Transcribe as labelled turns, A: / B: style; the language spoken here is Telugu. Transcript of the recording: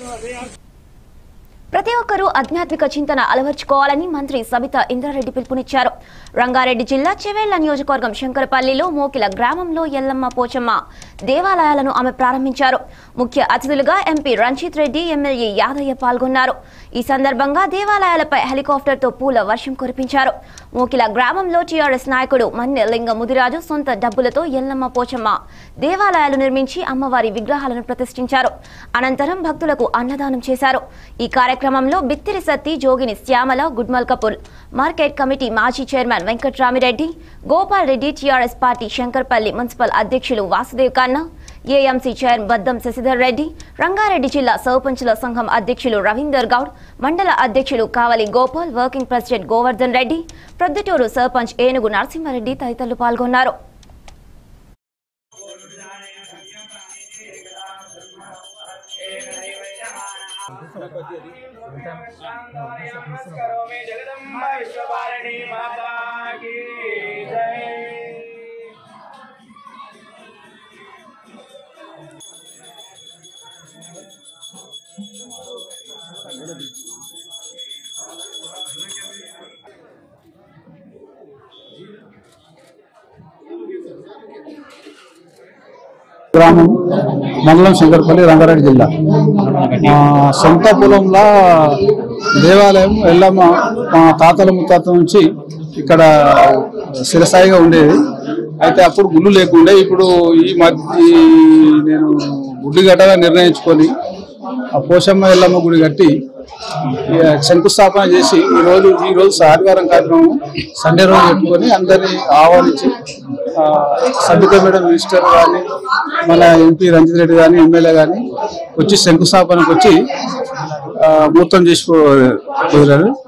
A: ప్రతి ఒక్కరూ ఆధ్యాత్మిక చింతన అలవర్చుకోవాలని మంత్రి సబితా ఇంద్రారెడ్డి పిలుపునిచ్చారు రంగారెడ్డి జిల్లా చెవేళ్ల నియోజకవర్గం శంకరపల్లిలో మోకిల గ్రామంలో ఎల్లమ్మ పోచమ్మ దేవాలయాలను ఆమె ప్రారంభించారు ముఖ్య అతిథులుగా ఎంపీ రంజిత్ రెడ్డి ఎమ్మెల్యే యాదయ్య పాల్గొన్నారు ఈ సందర్భంగా దేవాలయాలపై హెలికాప్టర్తో పూల వర్షం కురిపించారు మోకిల గ్రామంలో టీఆర్ఎస్ నాయకుడు మన్నె లింగ ముదిరాజు సొంత డబ్బులతో ఎల్లమ్మ పోచమ్మ దేవాలయాలు నిర్మించి అమ్మవారి విగ్రహాలను ప్రతిష్ఠించారు అనంతరం భక్తులకు అన్నదానం చేశారు ఈ కార్యక్రమంలో Bithiri Sathi Jogini Shyamala Gudimalkapur market committee మాజీ chairman Venkatramireddy Gopal Reddy TRS party Shankarpally municipal అధ్యక్షులు వాసుదేవ్ ఖన్నా ఏఎంసీ చైర్ బద్దం శశిధర్ రెడ్డి రంగారెడ్డి జిల్లా సర్పంచుల సంఘం అధ్యక్షులు రవీందర్ గౌడ్ మండల అధ్యక్షులు కావలి గోపాల్ వర్కింగ్ ప్రెసిడెంట్ గోవర్ధన్ రెడ్డి ప్రొద్దుటూరు సర్పంచ్ ఏనుగు నరసింహారెడ్డి తదితరులు పాల్గొన్నారు
B: नमस्करोमि जगदम्बा विश्वपालिनी माता की जय
C: గ్రామం మండలం శంకరపల్లి రంగారెడ్డి జిల్లా ఆ, సొంత పొలంలో దేవాలయం ఎల్లమ్మ మా తాతల ముత్తాత నుంచి ఇక్కడ శిరస్థాయిగా ఉండేది అయితే అప్పుడు గుళ్ళు లేకుండే ఇప్పుడు ఈ మధ్య ఈ నేను గుడి గట్టగా నిర్ణయించుకొని ఆ పోషమ్మ ఎల్లమ్మ గుడి కట్టి ఇక శంకుస్థాపన చేసి ఈ రోజు ఈ రోజు ఆదివారం కార్యక్రమం సండే రోజు పెట్టుకొని అందరినీ ఆహ్వానించి ఆ, సబిత మేడం మినిస్టర్ కానీ మన ఎంపీ రంజిత్ రెడ్డి కానీ ఎమ్మెల్యే కానీ వచ్చి శంకుస్థాపనకు వచ్చి ఆ, మూర్తం చేసి కుదిరారు